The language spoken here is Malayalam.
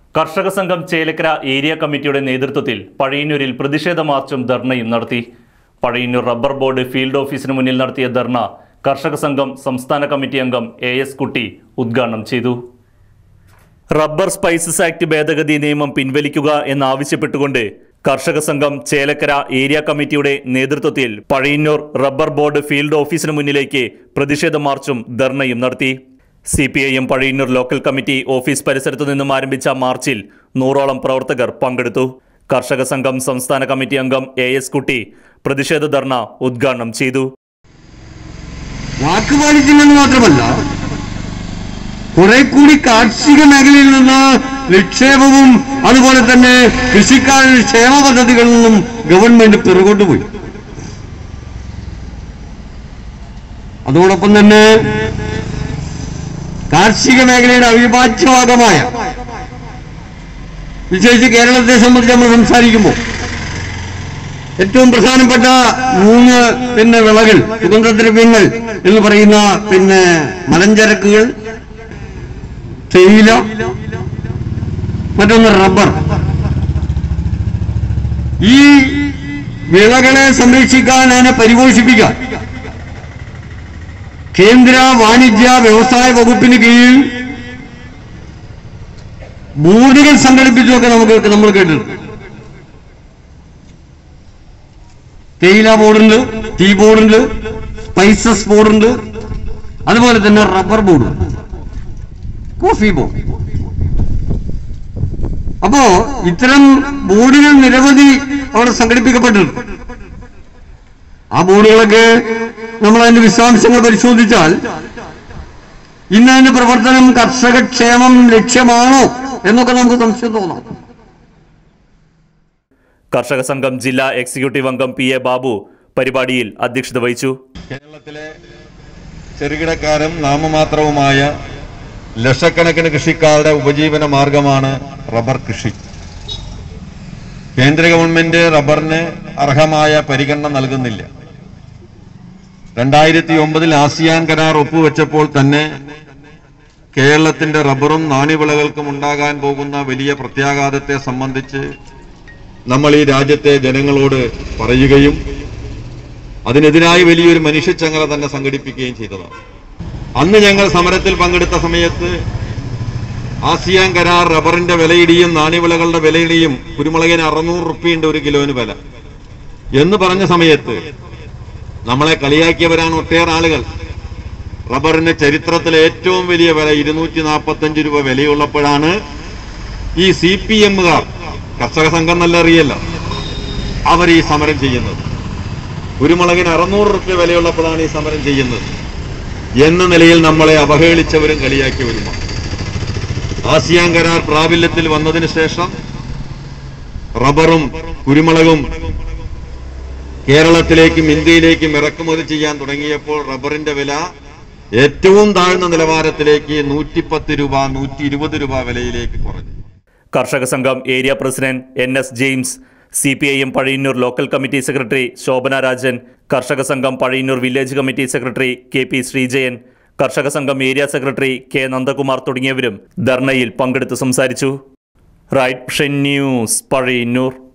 കർഷക സംഘം ചേലക്കര ഏരിയ കമ്മിറ്റിയുടെ നേതൃത്വത്തിൽ പഴയന്നൂരിൽ പ്രതിഷേധ മാർച്ചും ധർണയും നടത്തി പഴയന്നൂർ റബ്ബർ ബോർഡ് ഫീൽഡ് ഓഫീസിന് മുന്നിൽ നടത്തിയ ധർണ കർഷക സംഘം സംസ്ഥാന കമ്മിറ്റി അംഗം എ എസ് കുട്ടി ഉദ്ഘാടനം ചെയ്തു റബ്ബർ സ്പൈസസ് ആക്ട് ഭേദഗതി നിയമം പിൻവലിക്കുക എന്നാവശ്യപ്പെട്ടുകൊണ്ട് കർഷക സംഘം ചേലക്കര ഏരിയ കമ്മിറ്റിയുടെ നേതൃത്വത്തിൽ പഴയന്നൂർ റബ്ബർ ബോർഡ് ഫീൽഡ് ഓഫീസിന് മുന്നിലേക്ക് പ്രതിഷേധ മാർച്ചും ധർണയും നടത്തി C P I M Pazhayannur local committee office പരിസരത്തു നിന്നും ആരംഭിച്ച മാർച്ചിൽ നൂറോളം പ്രവർത്തകർ പങ്കെടുത്തു കർഷക സംഘം സംസ്ഥാന കമ്മിറ്റി അംഗം എ എസ് കുട്ടി പ്രതിഷേധ ധർണ ഉദ്ഘാടനം ചെയ്തു വാക്ക് പാലിച്ചില്ലെന്ന് മാത്രമല്ല കുറെ കൂടി കാർഷിക മേഖലയിൽ നിന്ന് നിക്ഷേപവും അതുപോലെ തന്നെ കൃഷിക്കാരുടെ ക്ഷേമ പദ്ധതികളിൽ നിന്നും ഗവൺമെന്റ് പിറകോട്ട് പോയി അതോടൊപ്പം തന്നെ കാർഷിക മേഖലയുടെ അവിഭാജ്യ ഭാഗമായ വിശേഷിച്ച് കേരളത്തെ സംബന്ധിച്ച് നമ്മൾ സംസാരിക്കുമ്പോൾ ഏറ്റവും പ്രധാനപ്പെട്ട മൂന്ന് പിന്നെ വിളകൾ സുഗന്ധദ്രവ്യങ്ങൾ എന്ന് പറയുന്ന പിന്നെ മലഞ്ചരക്കുകൾ തേയില മറ്റൊന്ന് റബ്ബർ ഈ വിളകളെ സംരക്ഷിക്കാൻ അതിനെ പരിപോഷിപ്പിക്കാൻ കേന്ദ്ര വാണിജ്യ വ്യവസായ വകുപ്പിന് കീഴിൽ ബോർഡുകൾ സംഘടിപ്പിച്ചതൊക്കെ നമുക്ക് നമ്മൾ കേട്ടിട്ടുണ്ട് തേയില ബോർഡുണ്ട് ടീ ബോർഡുണ്ട് സ്പൈസസ് ബോർഡുണ്ട് അതുപോലെ തന്നെ റബ്ബർ ബോർഡ് കോഫി ബോർഡ് അപ്പോ ഇത്തരം ബോർഡുകൾ നിരവധി അവിടെ സംഘടിപ്പിക്കപ്പെട്ടിട്ടുണ്ട് ആ ബോർഡുകളൊക്കെ നമ്മൾ അതിന്റെ വിശദാംശങ്ങൾ പരിശോധിച്ചാൽ ഇന്ന് അതിന്റെ പ്രവർത്തനം കർഷക ക്ഷേമം ലക്ഷ്യമാണോ എന്നൊക്കെ നമുക്ക് സംശയം തോന്നാം കർഷക സംഘം ജില്ലാ എക്സിക്യൂട്ടീവ് അംഗം പി എ ബാബു പരിപാടിയിൽ അധ്യക്ഷത വഹിച്ചു കേരളത്തിലെ ചെറുകിടക്കാരും നാമമാത്രവുമായ ലക്ഷക്കണക്കിന് കൃഷിക്കാരുടെ ഉപജീവന മാർഗമാണ് റബ്ബർ കൃഷി കേന്ദ്ര ഗവൺമെന്റ് റബ്ബറിന് അർഹമായ പരിഗണന നൽകുന്നില്ല രണ്ടായിരത്തി ഒമ്പതിൽ ആസിയാൻ കരാർ ഒപ്പുവെച്ചപ്പോൾ തന്നെ കേരളത്തിന്റെ റബ്ബറും നാണ്യവിളകൾക്കും ഉണ്ടാകാൻ പോകുന്ന വലിയ പ്രത്യാഘാതത്തെ സംബന്ധിച്ച് നമ്മൾ ഈ രാജ്യത്തെ ജനങ്ങളോട് പറയുകയും അതിനെതിരായി വലിയൊരു മനുഷ്യച്ചങ്ങല തന്നെ സംഘടിപ്പിക്കുകയും ചെയ്തതാണ് അന്ന് ഞങ്ങൾ സമരത്തിൽ പങ്കെടുത്ത സമയത്ത് ആസിയാൻ കരാർ റബ്ബറിന്റെ വിലയിടിയും നാണ്യവിളകളുടെ വിലയിടിയും കുരുമുളകിന് അറുന്നൂറ് റുപ്യുണ്ട് ഒരു കിലോന് വില എന്ന് പറഞ്ഞ സമയത്ത് നമ്മളെ കളിയാക്കിയവരാണ് ഒട്ടേറെ ആളുകൾ റബ്ബറിന് ചരിത്രത്തിലെ ഏറ്റവും വലിയ വില ഇരുന്നൂറ്റി നാൽപ്പത്തഞ്ച് രൂപ വിലയുള്ളപ്പോഴാണ് ഈ സി പി എമ്മുകാർ കർഷക സംഘം നല്ല അറിയല്ല അവർ ഈ സമരം ചെയ്യുന്നത് കുരുമുളകിന് അറുന്നൂറ് റുപ്യ വിലയുള്ളപ്പോഴാണ് ഈ സമരം ചെയ്യുന്നത് എന്ന നിലയിൽ നമ്മളെ അവഹേളിച്ചവരും കളിയാക്കിയവരുമാണ് ആസിയാൻ കരാർ പ്രാബല്യത്തിൽ വന്നതിന് ശേഷം റബ്ബറും കുരുമുളകും കേരളത്തിലേക്കും ഇന്ത്യയിലേക്കും ഇറക്കുമതി ചെയ്യാൻ തുടങ്ങിയപ്പോൾ റബ്ബറിന്റെ വില ഏറ്റവും താഴ്ന്ന നിലവാരത്തിലേക്ക് നൂറ്റിപ്പത്ത് രൂപ നൂറ്റി ഇരുപത് രൂപ വിലയിലേക്ക് കുറഞ്ഞു കർഷക സംഘം area president N S James C P I M Pazhayannur local committee secretary Shobhana Rajan കർഷക സംഘം Pazhayannur village committee secretary K P Sreejayan കർഷക സംഘം ഏരിയ സെക്രട്ടറി കെ നന്ദകുമാർ തുടങ്ങിയവരും ധർണയിൽ പങ്കെടുത്ത് സംസാരിച്ചു റൈറ്റ് ന്യൂസ് പഴയന്നൂർ